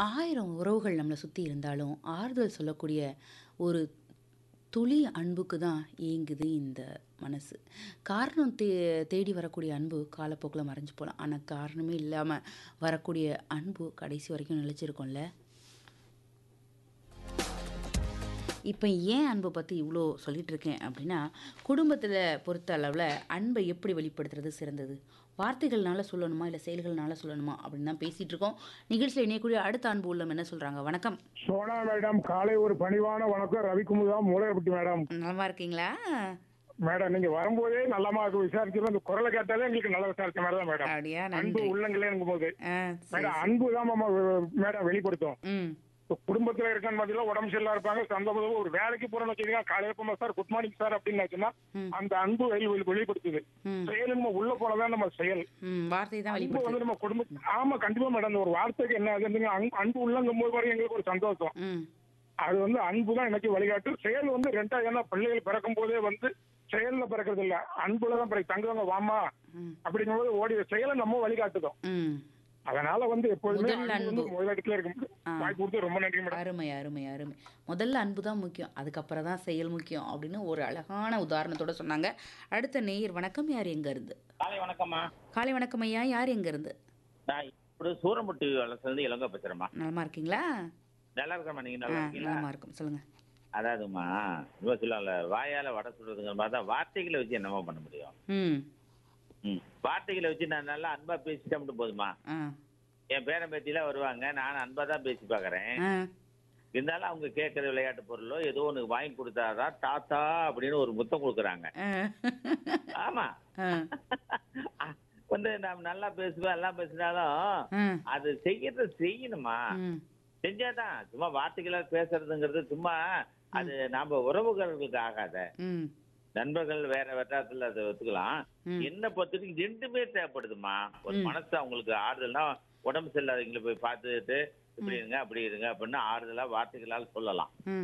ஆயிரம் உறவுகள் நம்மளை சுற்றி இருந்தாலும் ஆறுதல் சொல்லக்கூடிய ஒரு துளி அன்புக்கு தான் ஏங்குது இந்த மனசு காரணம் தே தேடி வரக்கூடிய அன்பு காலப்போக்கில் மறைஞ்சு போகலாம் ஆனால் காரணமே இல்லாமல் வரக்கூடிய அன்பு கடைசி வரைக்கும் நிலைச்சிருக்கோம்ல இப்போ ஏன் அன்பை பற்றி இவ்வளோ சொல்லிட்டு இருக்கேன் அப்படின்னா குடும்பத்தில் பொறுத்த அளவில் அன்பை எப்படி வெளிப்படுத்துறது சிறந்தது வார்த்தைகள்னால சொல்லணுமா இல்லை செயல்கள்னால சொல்லணுமா அப்படின்னு தான் பேசிகிட்டு இருக்கோம் நிகழ்ச்சியில் இணையக்கூடிய அடுத்த அன்பு உள்ளம் என்ன சொல்கிறாங்க வணக்கம் சோனா மேடம் காலை ஒரு பணிவான வணக்கம் ரவிக்குமுதா மூளையப்பட்டி மேடம் நலமா இருக்கீங்களா மேடம் நீங்க வரும்போதே நல்லமா இருக்கு விசாரிச்சு அந்த குரலை கேட்டாலே எங்களுக்கு நல்ல விசாரிச்ச மாதிரி தான் மேடம் அப்படியா அன்பு நன்றி உள்ளங்களே போது ஆ சரி மேடம் அன்பு தான் மாமா மேடம் வெளிப்படுத்தும் ம் இப்ப குடும்பத்துல இருக்கான்னு பாத்தீங்கன்னா உடம்பு சரியில்லா இருப்பாங்க சந்தோஷம் ஒரு வேலைக்கு போறோம்னு வச்சுக்கோங்க காலையில போமா சார் குட் மார்னிங் சார் அப்படின்னு சொன்னா ம். அந்த அன்பு வெளி வெளி- வெளிப்படுத்துது ம் செயல் நம்ம உள்ள போனதான் நம்ம செயல் ம் வார்த்தை தான் அன்பு வெளிப்படுத்துது வந்து நம்ம குடும்பம் ஆமா கண்டிப்பா மேடம் இந்த ஒரு வார்த்தைக்கு என்ன ஆகுதுங்க அன்பு- அன்பு உள்ளங்கும் போது வரையும் எங்களுக்கு ஒரு சந்தோஷம் ம் அது வந்து அன்பு தான் எனக்கு வழிகாட்டு செயல் வந்து ரெண்டா ஏன்னா பிள்ளைகள் பிறக்கும் போதே வந்து செயல்ல பிறக்கிறது இல்ல அன்புல தான் பிறகு தங்குவாங்க வாமா ம் அப்படிங்கும்போது ஓடி செயலை நம்ம வழிகாட்டுதோம் ம் அதனால வந்து எப்போதுமே முதல் அன்பு வந்து அன்பு. முதலிடத்துல இருக்கும் ஆ. வாய்ப்பு கொடுத்து ரொம்ப நன்றி மேடம் அருமை அருமை அருமை முதல்ல அன்பு தான் முக்கியம் அதுக்கப்புறம் தான் செயல் முக்கியம் அப்படின்னு ஒரு அழகான உதாரணத்தோட சொன்னாங்க அடுத்த நேயர் வணக்கம் யார் எங்க இருந்து காலை வணக்கம்மா காலை வணக்கம் ஐயா யார் எங்க இருந்து நான் இப்படி சூரமுட்டு வளர்ந்து இளங்க பேசுறேம்மா நலமா இருக்கீங்களா நல்லா இருக்கம்மா நீங்க ஆ நல்லா இருக்கீங்களா நலமா இருக்கும் சொல்லுங்க அதாவதுமா இவ சொல்லல வாயால வடை சுடுறதுங்கிற மாதிரி தான் வார்த்தைகளை வச்சு என்னமா பண்ண முடியும் ம் ம் வார்த்தைகளை வச்சு நான் நல்லா அன்பா பேசிட்டா மட்டும் போதுமா ஆ என் பேரன் பேத்திலாம் வருவாங்க நான் அன்பா தான் பேசி பார்க்கறேன் ஆ இருந்தாலும் அவங்க கேட்கற விளையாட்டு பொருளோ ஏதோ ஒன்று வாங்கி கொடுத்தாதான் தாத்தா அப்படின்னு ஒரு முத்தம் கொடுக்குறாங்க ஆ. ஆமா ஆ. வந்து நாம் நல்லா பேசுவேன் எல்லாம் பேசினாலும் ஆ. அது செய்யறது செய்யணுமா ம். செஞ்சாதான் சும்மா வார்த்தைகளால் பேசுறதுங்கிறது சும்மா அது நாம உறவுகளுக்கு ஆகாத ம். நண்பர்கள் வேற வட்டாரத்துல அதை ஒத்துக்கலாம் ம். என்ன பொறுத்தவரைக்கும் ரெண்டுமே தேவைப்படுதுமா ஒரு ம். மனசு அவங்களுக்கு ஆறுதல்னா உடம்பு சரியில்லாதவங்களை போய் பார்த்துட்டு இப்படி இருங்க அப்படி இருங்க அப்படின்னு ஆறுதலா வார்த்தைகளால் சொல்லலாம் ம்